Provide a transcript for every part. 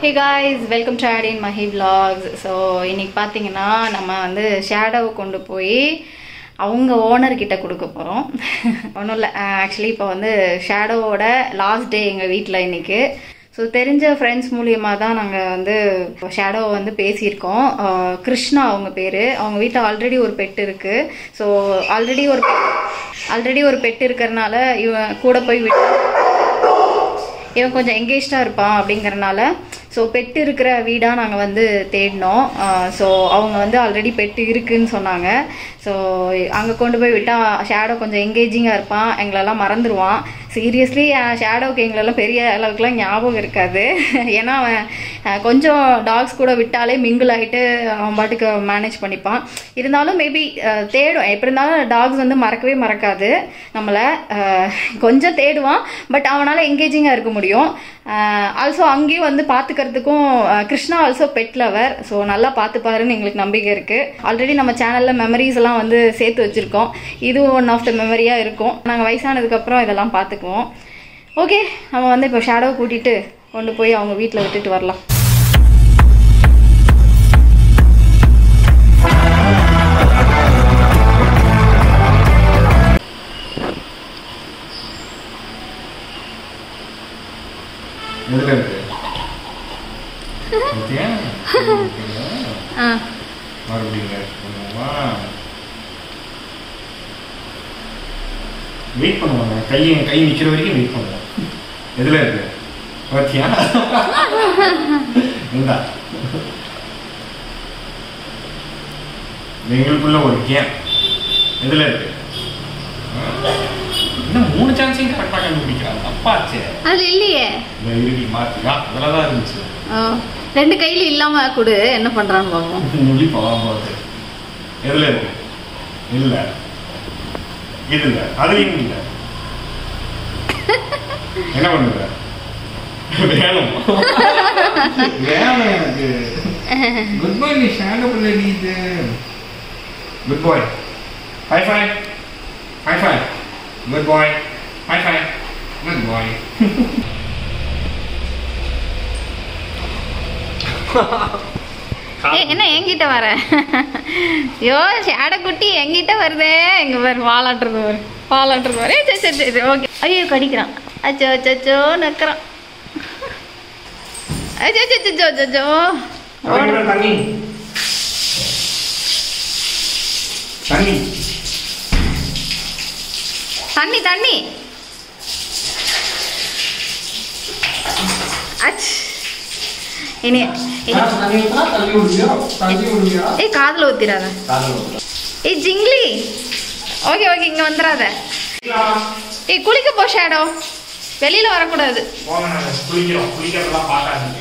Hey guys welcome to ஆட் இன் Mahi vlogs so இன்னைக்கு பார்த்தீங்கன்னா நம்ம வந்து ஷேடோவை கொண்டு போய் அவங்க ஓனர் கிட்ட கொடுக்க போகிறோம் ஒன்றும் இல்லை ஆக்சுவலி இப்போ வந்து ஷேடோவோட லாஸ்ட் டே எங்கள் வீட்டில் இன்னைக்கு ஸோ தெரிஞ்ச ஃப்ரெண்ட்ஸ் மூலியமாக தான் நாங்கள் வந்து ஷேடோவை வந்து பேசியிருக்கோம் அஹ் கிருஷ்ணா அவங்க பேர் அவங்க வீட்டில் ஆல்ரெடி ஒரு பெட் இருக்குது ஸோ ஆல்ரெடி ஒரு ஆல்ரெடி ஒரு பெட் இருக்கிறனால இவன் கூட போய் விட்டு இவன் கொஞ்சம் எங்கேஜ்டாக இருப்பான் அப்படிங்கறனால ஸோ பெட்டு இருக்கிற வீடாக நாங்கள் வந்து தேடினோம் ஸோ அவங்க வந்து ஆல்ரெடி பெட்டு இருக்குன்னு சொன்னாங்க ஸோ அங்கே கொண்டு போய் விட்டால் ஷேடோ கொஞ்சம் எங்கேஜிங்காக இருப்பான் எங்களெல்லாம் மறந்துடுவான் சீரியஸ்லி ஷேடோவுக்கு எங்களெல்லாம் பெரிய அளவுக்குலாம் ஞாபகம் இருக்காது ஏன்னா அவன் அஹ், கொஞ்சம் டாக்ஸ் கூட விட்டாலே மிங்கிள் ஆகிட்டு அவன் பாட்டுக்கு மேனேஜ் பண்ணிப்பான் இருந்தாலும் மேபி தேடும் எப்படி இருந்தாலும் டாக்ஸ் வந்து மறக்கவே மறக்காது நம்மளை அஹ், கொஞ்சம் தேடுவான் பட் அவனால் எங்கேஜிங்காக இருக்க முடியும் ஆல்சோ அங்கேயும் வந்து பார்த்துக்கிறதுக்கும் அஹ், Krishna also pet lover so நல்லா பார்த்துப்பாருன்னு எங்களுக்கு நம்பிக்கை இருக்குது ஆல்ரெடி நம்ம சேனலில் மெமரிஸ் எல்லாம் வந்து சேர்த்து வச்சுருக்கோம் இது ஒன் ஆஃப் த மெமரியாக இருக்கும் நாங்கள் வயசானதுக்கப்புறம் இதெல்லாம் பார்த்துக்குவோம் ஓகே நம்ம வந்து இப்போ ஷேடோவை கூட்டிகிட்டு கொண்டு போய் அவங்க வீட்டில் விட்டுட்டு வரலாம் எதுல இருக்கு ஓகே ஆ மறுபடியும் வெயிட் பண்ணுவாங்க கை கை நிக்கிற வரைக்கும் வெயிட் பண்ணுவோம் எதுல இருக்கு பாத்தியா இந்தா எங்களுக்குள்ள ஒரு கேம் எதுல இருக்கு இன்னும் மூணு சான்ஸையும் கரெக்டாக கண்டுபிடிக்கிறாங்க தப்பாச்சே அது இல்லையே இந்த இறுதி மாத்தியா அதில் தான் இருந்துச்சு ஆ, ரெண்டு கையில இல்லாம கொடு என்ன பண்றான்னு பார்ப்போம் முடி போகாம எதுல இருக்கு இல்ல இது இல்ல அதுலயும் இல்ல என்ன பண்ணுவ வேணும் வேணும் எனக்கு குட் பாய் நீ ஷாங்க பிள்ளை நீ இது good boy high five high five good boy high five good boy ஏய், என்ன என்கிட்ட வர ஐயோ ஷேட குட்டி என்கிட்ட வருதே எங்க பாரு வாலாட்டுறது பாரு வாலாட்டுறது பாரு ஏய், சரி சரி சரி ஓகே ஐயோ கடிக்கிறான் அச்சோ அச்சோ நக்கிறான் அச்சோ அச்சோ அச்சோ அச்சோ தண்ணி தண்ணி தண்ணி தண்ணி அச் இனி இனி ஏய் காதுல ஊத்திராத ஏய் ஜிங்லி ஓகே ஓகே இங்க வந்துடாத ஏய் குளிக்க போ ஷேடோ வெளியில வரக்கூடாது குளிக்கிறோம் குளிக்கிறதெல்லாம் பார்க்காதீங்க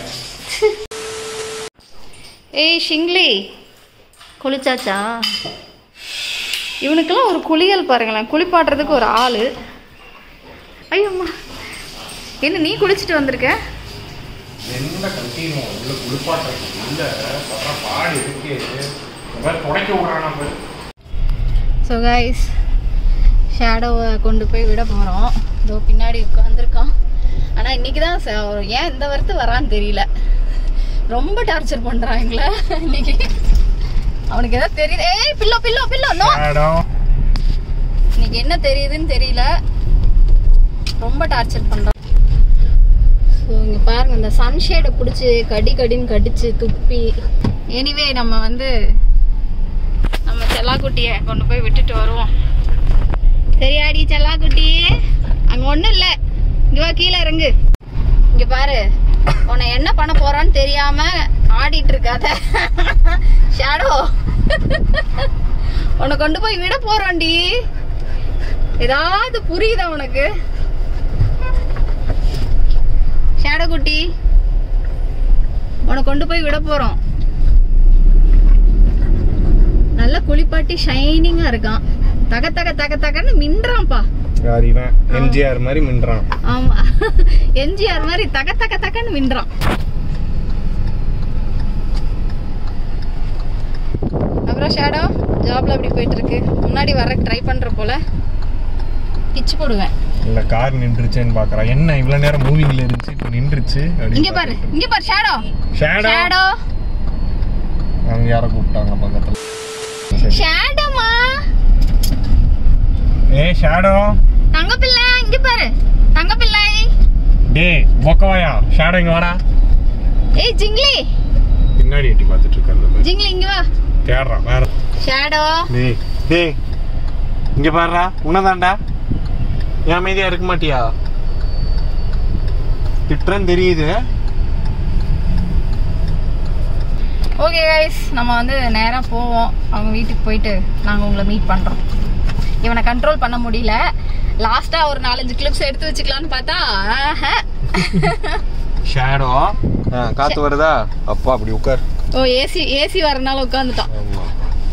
ஏய் ஷிங்லி குளிச்சாச்சா இவனுக்கெல்லாம் ஒரு குளியல் பாருங்களேன் குளிப்பாட்டுறதுக்கு ஒரு ஆள் ஐயோம்மா என்ன நீ குளிச்சுட்டு வந்திருக்க என்ன கண்டினியூ உள்ள குளிப்பாட்டுறது உள்ள படுற பாடு இருக்கு இந்த மாதிரி துடைக்க விடுறானா பாரு ஸோ கைஸ் ஷேடோவை கொண்டு போய் விட போகிறோம் இதோ பின்னாடி உட்காந்துருக்கான் ஆனால் இன்னைக்கு தான் ச- ஒரு ஏன் இந்த வாரத்து வரான்னு தெரியல ரொம்ப டார்ச்சர் பண்ணுறான் எங்களை இன்னைக்கு அவனுக்கு ஏதாவது தெரியுது ஏய் பில்லோ பில்லோ பில்லோ நோ இடம் இன்னைக்கு என்ன தெரியுதுன்னு தெரியல ரொம்ப டார்ச்சர் பண்ணுறான் ஸோ இங்கே பாருங்க இந்த சன்ஷேடை பிடிச்சி கடி கடின்னு கடிச்சு துப்பி எனிவே நம்ம வந்து நம்ம செல்லாக்குட்டியை கொண்டு போய் விட்டுட்டு வருவோம் சரியாடி செல்லாக்குட்டி அங்கே ஒன்றும் இல்லை இங்கே வா கீழே இறங்கு இங்கே பாரு உன்னை என்ன பண்ண போறான்னு தெரியாம ஆடிட்டு இருக்காத ஷேடோ உன்னை கொண்டு போய் விட போறோம்டி ஏதாவது புரியுதா உனக்கு ஷேடோ குட்டி உன்னை கொண்டு போய் விட போறோம் நல்ல குளிப்பாட்டி ஷைனிங்கா இருக்கான் தக தக தக தகன்னு மின்றான்ப்பா யார் இவன் எம்ஜிஆர் மாதிரி மின்றான் ஆமா எம்ஜிஆர் மாதிரி தக தக தகன்னு மின்றான் அப்புறம் ஷேடோ ஜாப்ல அப்படி போயிட்டு இருக்கு முன்னாடி வர ட்ரை பண்ற போல பிச்சு போடுவேன் இல்ல கார் நின்றுச்சேன்னு பாக்குறான் என்ன இவ்வளவு நேரம் மூவிங்ல இருந்துச்சு இப்ப நின்றுச்சு இங்க பாரு இங்க பாரு ஷேடோ ஷேடோ ஷேடோ அங்க யார கூப்பிட்டாங்க பக்கத்துல ஷேடோமா ஏ ஷேடோ தங்க பிள்ளை இங்க பாரு தங்க பிள்ளை டேய் மொக்கவாயா ஷேடோ இங்க வாடா ஏய் ஜிங்லி பின்னாடி எட்டி பார்த்துட்டு இருக்காரு ஜிங்லி இங்க வா தேடுறான் வேற ஷேடோ டேய் டேய் இங்க பாருடா உன்னதான்டா ஏன் அமைதியா இருக்க மாட்டியா திட்டுறேன்னு தெரியுது ஓகே கைஸ் நம்ம வந்து நேரா போவோம் அவங்க வீட்டுக்கு போயிட்டு நாங்க உங்களை மீட் பண்றோம் இவனை கண்ட்ரோல் பண்ண முடியல லாஸ்டா ஒரு நாலஞ்சு கிளிப்ஸ் எடுத்து வச்சுக்கலாம்னு பார்த்தா ஆஹா. ஷேடோ காத்து வருதா அப்பா அப்படி உட்கார் ஓ ஏசி ஏசி வரனால உட்காந்துட்டான் ஆமா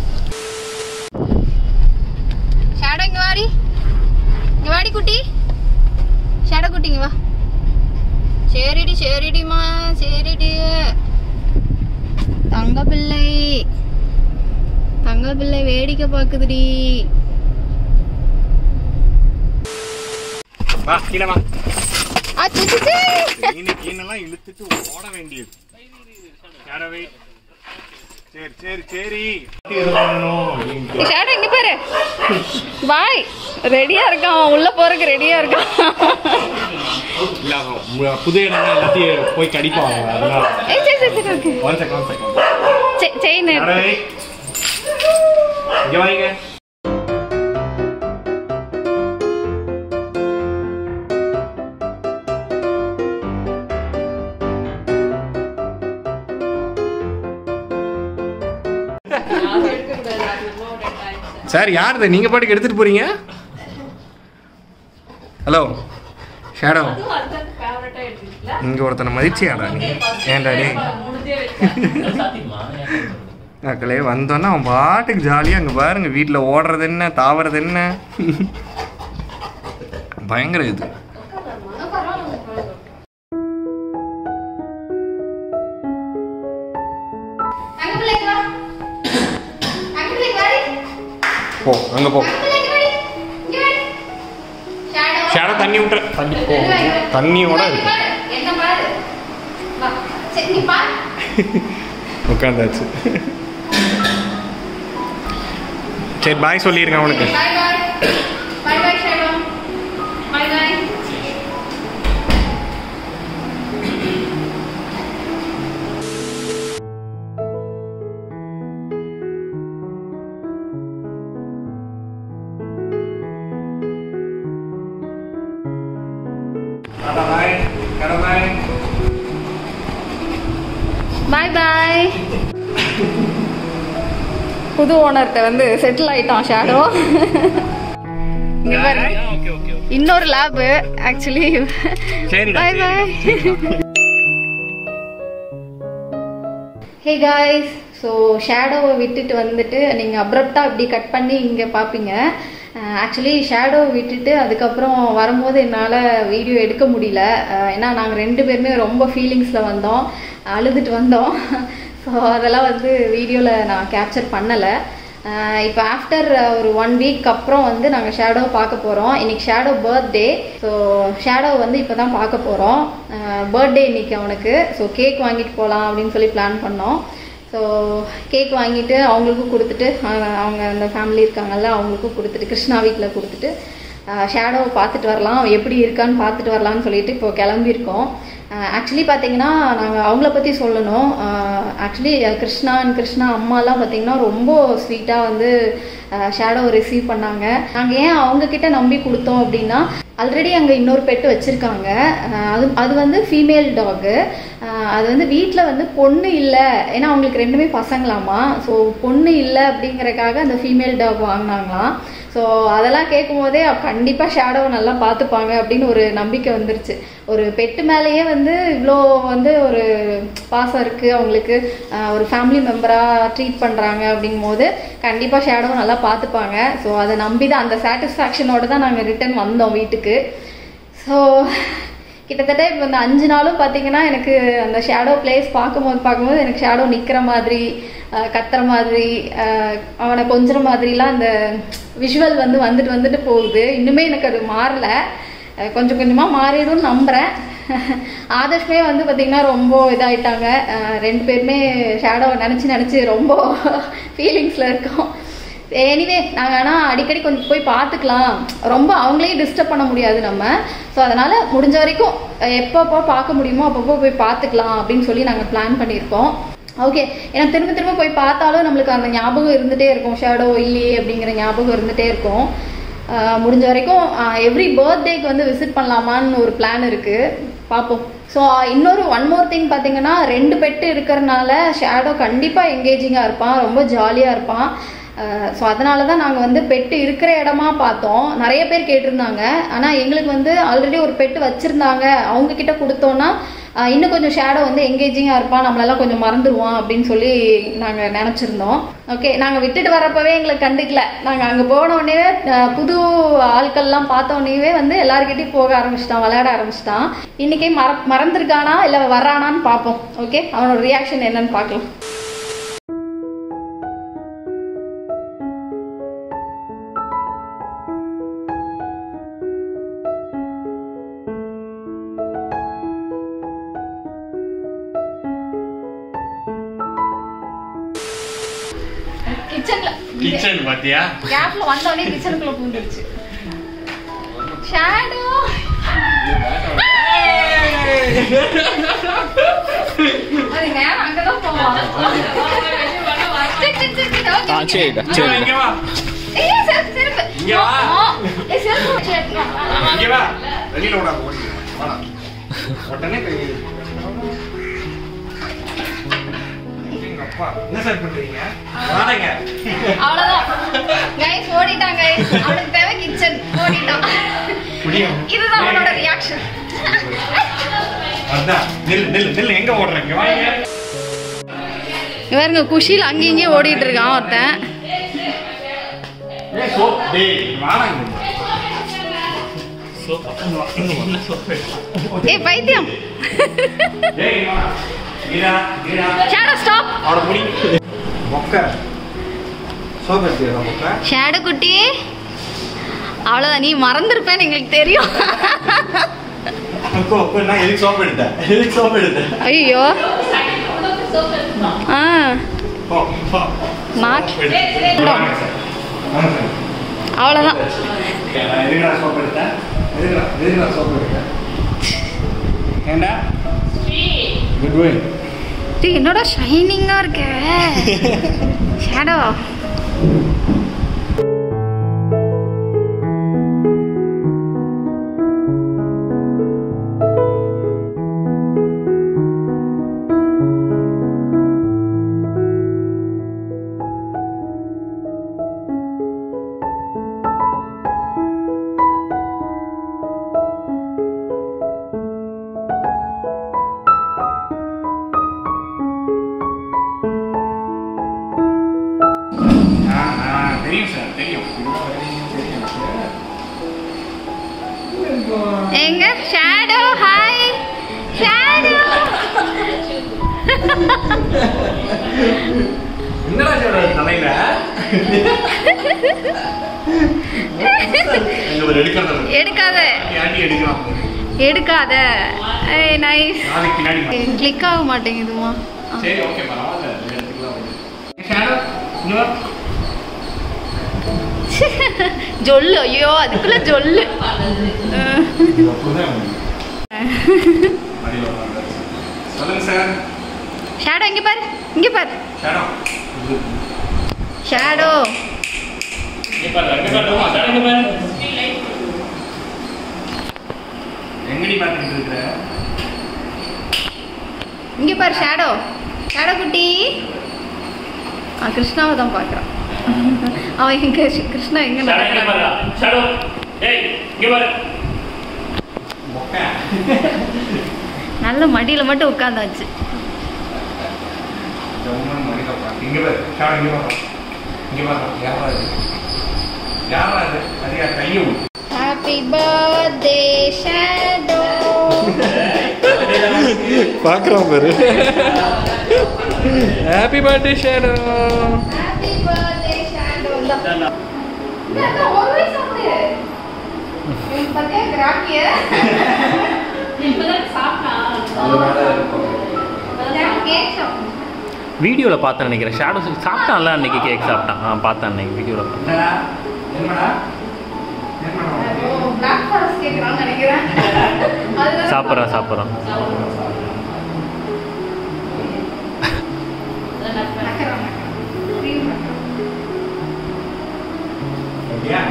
ஷேடோ இங்க வாடி இங்க வாடி குட்டி ஷேடோ குட்டி இங்க வா சரிடி சரிடிமா சரிடி தங்க பிள்ளை தங்க பிள்ளை வேடிக்கை பாக்குதுடி வா கீழே வா அச்சச்சே. மீனு கீனெல்லாம் இழுத்துட்டு ஓட வேண்டியது ஷேடோவே சரி சரி சரி ஷேடோ இங்க பாரு பாய் ரெடியா இருக்கான் அவன் உள்ள போறதுக்கு ரெடியா இருக்கான் இல்ல அவன் மு- புது இடம் எல்லாத்தையும் போய் கடிப்பாங்க அதனால ஏய் சரி சரி சரி okay one second one second chain ஷேடோவே இங்க வாங்க சார் யார் இது நீங்க பாட்டுக்கு எடுத்துட்டு போறீங்க ஹலோ ஷேடோ இங்க ஒருத்தனை மதிச்சியாடா நீ ஏன்டா டேய் மக்களே வந்தோன்னா அவன் பாட்டுக்கு ஜாலியாக அங்கே பாருங்க வீட்டில் ஓடுறது என்ன தாவறது என்ன பயங்கர இது தங்க பிள்ளை இங்க வா தங்க பிள்ளை இங்க வாடி போ அங்கே போ தங்க பிள்ளை இங்க வாடி இங்க வாடி ஷேடோ ஷேடோ தண்ணி விட்டுற தண்ணி போ தண்ணியோட இருக்கு என்ன பாரு வா சரி நீ பாரு உட்காந்தாச்சு சரி பாய் சொல்லிருங்க அவனுக்கு பாய் பாய் பாய் பாய் ஷேடோ பாய் பாய் பாய் பாய் பாய் பாய் புது ஓனர்கிட்ட வந்து செட்டில் ஆயிட்டான் ஷேடோ இங்க பாரு ஓகே ஓகே இன்னொரு லேப் ஆக்சுவலி சரிடா, பாய் பாய் ஹே காய்ஸ் ஸோ ஷேடோவை விட்டுட்டு வந்துட்டு நீங்கள் அப்ரப்டாக இப்படி கட் பண்ணி இங்கே பார்ப்பீங்க ஆக்சுவலி ஷேடோவை விட்டுட்டு அதுக்கப்புறம் வரும்போது என்னால் வீடியோ எடுக்க முடியல அஹ் ஏன்னா நாங்கள் ரெண்டு பேருமே ரொம்ப ஃபீலிங்ஸில் வந்தோம் அழுதுட்டு வந்தோம் ஸோ அதெல்லாம் வந்து வீடியோவில் நான் கேப்சர் பண்ணலை இப்போ ஆஃப்டர் ஒரு ஒன் வீக் அப்புறம் வந்து நாங்கள் ஷேடோ பார்க்க போகிறோம் இன்னைக்கு ஷேடோ பர்த்டே ஸோ ஷேடோ வந்து இப்போ தான் பார்க்க போகிறோம் பர்த்டே இன்னைக்கு அவனுக்கு ஸோ கேக் வாங்கிட்டு போகலாம் அப்படின்னு சொல்லி பிளான் பண்ணோம் ஸோ கேக் வாங்கிட்டு அவங்களுக்கும் கொடுத்துட்டு அஹ் அவங்க அந்த ஃபேமிலி இருக்காங்கல்ல அவங்களுக்கும் கொடுத்துட்டு கிருஷ்ணா வீட்டில் கொடுத்துட்டு ஷேடோவை பார்த்துட்டு வரலாம் அவன் எப்படி இருக்கான்னு பார்த்துட்டு வரலாம்னு சொல்லிட்டு இப்போ கிளம்பியிருக்கோம் ஆக்சுவலி பார்த்தீங்கன்னா நாங்கள் அவங்கள பற்றி சொல்லணும் ஆக்சுவலி கிருஷ்ணா அண்ட் கிருஷ்ணா அம்மாலாம் பார்த்தீங்கன்னா ரொம்ப ஸ்வீட்டாக வந்து ஷேடோவை ரிசீவ் பண்ணாங்க நாங்கள் ஏன் அவங்க கிட்ட நம்பி கொடுத்தோம் அப்படின்னா ஆல்ரெடி அங்கே இன்னொரு பெட்டு வச்சுருக்காங்க அது அது வந்து ஃபீமேல் டாகு அது வந்து வீட்டில் வந்து பொண்ணு இல்லை ஏன்னா அவங்களுக்கு ரெண்டுமே பசங்களாமா ஸோ பொண்ணு இல்லை அப்படிங்கறக்காக அந்த ஃபீமேல் டாக் வாங்கினாங்களாம் ஸோ அதெல்லாம் கேட்கும் போதே கண்டிப்பாக ஷேடோவை நல்லா பார்த்துப்பாங்க அப்படின்னு ஒரு நம்பிக்கை வந்துருச்சு ஒரு பெட்டு மேலேயே வந்து இவ்வளோ வந்து ஒரு பாசம் இருக்குது அவங்களுக்கு ஆஹ் ஒரு ஃபேமிலி மெம்பராக ட்ரீட் பண்ணுறாங்க அப்படிங்கும் போது கண்டிப்பாக ஷேடோவை நல்லா பார்த்துப்பாங்க ஸோ அதை நம்பி தான் அந்த சாட்டிஸ்ஃபேக்ஷனோட தான் நாங்கள் ரிட்டர்ன் வந்தோம் வீட்டுக்கு ஸோ கிட்டத்தட்ட இப்போ இந்த அஞ்சு நாளும் பார்த்தீங்கன்னா எனக்கு அந்த ஷேடோ பிளேஸ் பார்க்கும்போது பார்க்கும்போது எனக்கு ஷேடோ நிற்கிற மாதிரி அஹ், கத்துற மாதிரி அஹ், அவனை கொஞ்சுற மாதிரிலாம் அந்த விஷுவல் வந்து வந்துட்டு வந்துட்டு போகுது இன்னுமே எனக்கு அது மாறல அஹ், கொஞ்சம் கொஞ்சமாக மாறிடும்னு நம்புகிறேன் ஆதர்ஷ்மே வந்து பார்த்திங்கன்னா ரொம்ப இதாயிட்டாங்க அஹ் ரெண்டு பேருமே ஷேடோவை நினச்சி நினச்சி ரொம்ப ஃபீலிங்ஸில் இருக்கோம் எனிவே நாங்கள் ஆனால் அடிக்கடி கொஞ்சம் போய் பார்த்துக்கலாம் ரொம்ப அவங்களையும் டிஸ்டர்ப் பண்ண முடியாது நம்ம ஸோ அதனால் முடிஞ்ச வரைக்கும் எப்பப்போ பார்க்க முடியுமோ அப்பப்போ போய் பார்த்துக்கலாம் அப்படின்னு சொல்லி நாங்கள் பிளான் பண்ணியிருக்கோம் ஓகே ஏன்னா திரும்ப திரும்ப போய் பார்த்தாலும் நம்மளுக்கு அந்த ஞாபகம் இருந்துகிட்டே இருக்கும் ஷேடோ இல்லையே அப்படிங்கிற ஞாபகம் இருந்துகிட்டே இருக்கும் ஆஹ் முடிஞ்ச வரைக்கும் எவ்ரி பர்த்டேக்கு வந்து விசிட் பண்ணலாமான்னு ஒரு பிளான் இருக்குது பார்ப்போம் ஸோ இன்னொரு ஒன் மோர் திங் பார்த்தீங்கன்னா ரெண்டு பெட்டு இருக்கிறனால ஷேடோ கண்டிப்பாக எங்கேஜிங்காக இருப்பான் ரொம்ப ஜாலியாக இருப்பான் ஸோ அதனால தான் நாங்கள் வந்து பெட்டு இருக்கிற இடமா பார்த்தோம் நிறைய பேர் கேட்டிருந்தாங்க ஆனால் எங்களுக்கு வந்து ஆல்ரெடி ஒரு பெட்டு வச்சுருந்தாங்க அவங்க கிட்ட கொடுத்தோன்னா ஆஹ் இன்னும் கொஞ்சம் ஷேடோ வந்து எங்கேஜிங்காக இருப்பான் நம்மளெல்லாம் கொஞ்சம் மறந்துடுவான் அப்படின்னு சொல்லி நாங்கள் நினச்சிருந்தோம் ஓகே நாங்கள் விட்டுட்டு வரப்பவே எங்களுக்கு கண்டுக்கல நாங்கள் அங்கே போன உடனே ஆஹ் புது ஆட்கள்லாம் பார்த்த உடனே வந்து எல்லாருக்கிட்டையும் போக ஆரம்பிச்சிட்டான் விளையாட ஆரம்பிச்சிட்டான் இன்னைக்கே மற மறந்துருக்கானா இல்லை வர்றானான்னு பார்ப்போம் ஓகே அவனோட ரியாக்ஷன் என்னன்னு பார்க்கலாம் கிச்சன்ல கிச்சன் பாத்தியா கேப்ல வந்த உடனே கிச்சனுக்குள்ள பூந்துருச்சு ஷேடோ அது நேரம் அங்கதான் போவான் சரி, சரி, சரி, சரி, okay, ஆ okay. சரிடா இங்க வா, சரிடா இங்க வா ஏய், செருப்பு, செருப்பு. இங்க வா. ஆ, ஏய், செருப்பு வச்சு எடுத்துட்டு வா. இங்க வா வெளியில விடாத ஓடி வாடா உடனே கை எங்க அப்பா என்ன சார் பண்றீங்க வாடங்க அவ்வளவுதான் கைஸ் ஓடிட்டான் கைஸ் அவனுக்கு தேவை கிச்சன் ஓடிட்டான் முடியும் இதுதான் அவனோட ரியாக்ஷன் அதான் நில்லு நில்லு நில்லு எங்க ஓடுறீங்க வாங்க இவருங்க குஷியில் அங்கேயும் இங்கேயும் ஓடிட்டு இருக்கான் ஒருத்தன் ஏய் சோப் டேய் வாடங்க ஏய் பைத்தியம் டேய் இங்க வா வீரா வீரா ஷேடோ ஸ்டாப் அவட முடி மொக்க சோப் எடுத்துக்கடா மொக்க ஷேடோ குட்டி அவ்வளோதான் நீ மறந்துருப்பேன்னு எங்களுக்கு தெரியும் அப்போ அப்போ நான் எதுக்கு சோப் எடுத்தேன் எதுக்கு சோப் எடுத்தேன் ஐயோ ஆ போ போ மாட் வாங்க சார் வாங்க சார் அவ்வளோதான் நான் எதுக்குடா சோப் எடுத்தேன் எதுக்குடா எதுக்குடா சோப் எடுத்தேன் ஏண்டா குட் கோயிங் இது என்னோட ஷைனிங்காக இருக்க ஷேடோ ஆ ஆ தெரியும் சார் தெரியும் தெரியும் சார் எங்க ஷேடோ ஹாய் ஷேடோ என்னடா சொல்ற தலையில இங்க ஒரு எடுக்கிறது எடுக்காத ஆண்டி எடுக்கலாம் எடுக்காத ஏய் நைஸ் நாளைக்கு பின்னாடி வா. கிளிக் ஆக மாட்டேங்குதுமா சரி ஓகே பரவாயில்ல இது எடுத்துக்கலாம் விடு. ஷேடோ இங்க வா. ஜொல்லு ஐயோ அதுக்குள்ள ஜொல்லு அஹ். மடியில உட்கார்ந்து. சொல்லுங்க சார் ஷேடோ இங்க பாரு இங்க பாரு ஷேடோ ஷேடோ எங்கடி பார்த்துக்கிட்டு இருக்கிற இங்க பாரு ஷேடோ ஷேடோ குட்டி ஆ கிருஷ்ணாவை தான் பார்க்குறான் அவன் எங்க கிருஷ்ணா எங்க நடக்கிறான் மொக்கை நல்ல மடியில மட்டும் உட்காந்தாச்சு ஜம்முன்னு மடியில உட்கார்ந்து. இங்க பாரு ஷேடோ இங்க பாரு இங்க பாரு யாரா இது யாரா இது சரியா கையை விடு ஹாப்பி பர்த்டே ஷேடோ பார்க்குறோம் பாரு happy birthday Shadow happy birthday Shadow இந்த ஒரு வயசு ஆகுது இவன் பத்தியா கிராக்கிய அதனால இருக்கும் வீடியோவில் பார்த்தேன் நினைக்கிறேன் ஷேடோ சாப்பிட்டான்ல அன்னைக்கு கேக் சாப்பிட்டான் ஆ பார்த்தேன் அன்னைக்கு வீடியோவில் பார்த்தேன் என்னடா என்னடா என்னடா பிளாக் ஃபாரஸ்ட் கேட்குறான்னு நினைக்கிறேன் அதுதான் சாப்பிட்றான் சாப்பிட்றான் நக்கறான், நக்கறான். cream நக்கறான். அப்படியா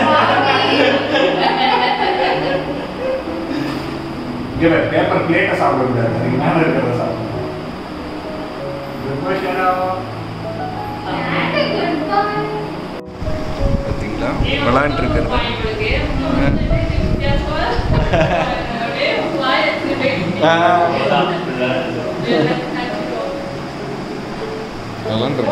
இங்க பேப்பர் பிளேட்டை சாப்பிட கூடாது அதுக்கு மேல இருக்கிறத சாப்பிடணும் Good boy, Shadow. பார்த்தீங்களா விளாண்டு இருக்கிறது விளாண்டு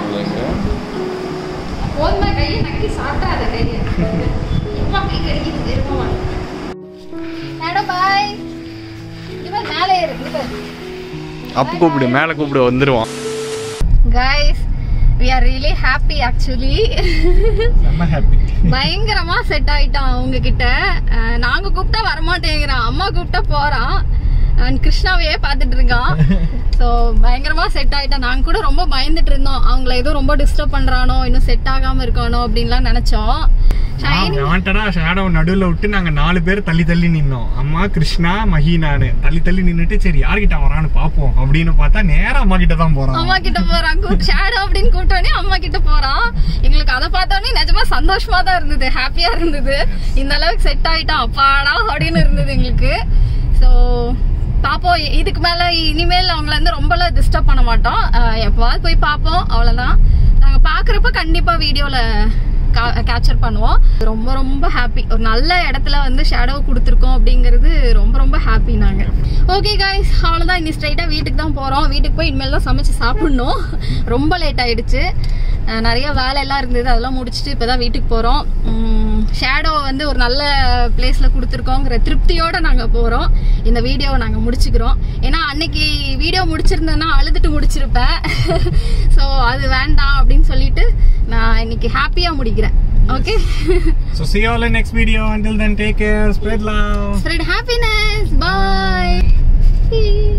போதுமா கையை நக்கி சாப்பிட்டாத கையை எம்மா கை கடிக்குது இருப்போம் மேடம் பாய் இவன் மேலே ஏறு இவர் அப்பு கூப்பிடு மேலே கூப்பிடு வந்துடுவான் guys we are really happy actually செம்ம ஹாப்பி பயங்கரமா செட் ஆயிட்டான் அவங்க கிட்ட அஹ் நாங்க கூப்பிட்டா வரமாட்டேங்கிறான் அம்மா கூப்பிட்டா போறான் அண்ட் கிருஷ்ணாவையே பார்த்துட்டு இருக்கான் ஸோ பயங்கரமா செட் ஆயிட்டான் நாங்க கூட ரொம்ப பயந்துட்டு இருந்தோம் அவங்கள ஏதோ ரொம்ப டிஸ்டர்ப் பண்றானோ இன்னும் செட் ஆகாம இருக்கானோ அப்படின்லாம் நினைச்சோம் ஷைனி வாண்டடா ஷேடோ நடுவுல விட்டு நாங்க நாலு பேர் தள்ளி தள்ளி நின்னோம் அம்மா கிருஷ்ணா மஹி நானு தள்ளி தள்ளி நின்னுட்டு சரி யார்கிட்ட வரான்னு பாப்போம் அப்படின்னு பார்த்தா நேரா அம்மா கிட்ட தான் போறான் அம்மா கிட்ட போறான் ஷேடோ அப்படின்னு கூப்பிட்டோடனே அம்மா கிட்ட போறான் எங்களுக்கு அதை பார்த்தோன்னே நிஜமா சந்தோஷமா தான் இருந்தது ஹாப்பியா இருந்தது இந்த அளவுக்கு செட் ஆயிட்டான் அப்பாடா அப்படின்னு இருந்தது எங்களுக்கு ஸோ பாப்போம் இ- இதுக்கு மேல இனிமேல் அவங்கள வந்து ரொம்பலாம் டிஸ்டர்ப் பண்ண மாட்டோம் அஹ் எப்பவாவது போய் பார்ப்போம் அவ்வளவுதான் நாங்க பாக்குறப்ப கண்டிப்பா வீடியோல கேப்சர் பண்ணுவோம் ரொம்ப ரொம்ப ஹாப்பி ஒரு நல்ல இடத்துல வந்து ஷேடோ கொடுத்துருக்கோம் அப்படிங்கிறது ரொம்ப ரொம்ப ஹாப்பி நாங்க ஓகே காய்ஸ் அவ்வளோதான் இனி ஸ்ட்ரைட்டாக வீட்டுக்கு தான் போகிறோம் வீட்டுக்கு போய் இனிமேல் தான் சமைச்சு சாப்பிடணும் ரொம்ப லேட் ஆயிடுச்சு அஹ் நிறைய வேலை எல்லாம் இருந்தது அதெல்லாம் முடிச்சுட்டு இப்போ தான் வீட்டுக்கு போகிறோம் ஷேடோ வந்து ஒரு நல்ல பிளேஸில் கொடுத்துருக்கோங்கிற திருப்தியோட நாங்கள் போகிறோம் இந்த வீடியோவை நாங்கள் முடிச்சுக்கிறோம் ஏன்னா அன்னைக்கு வீடியோ முடிச்சிருந்தேன்னா அழுதுட்டு முடிச்சிருப்பேன் ஸோ அது வேண்டாம் அப்படின்னு சொல்லிட்டு நான் இன்னைக்கு ஹாப்பியாக முடிக்கிறேன் okay So see you all in next video. Until then, take care, spread love. spread happiness bye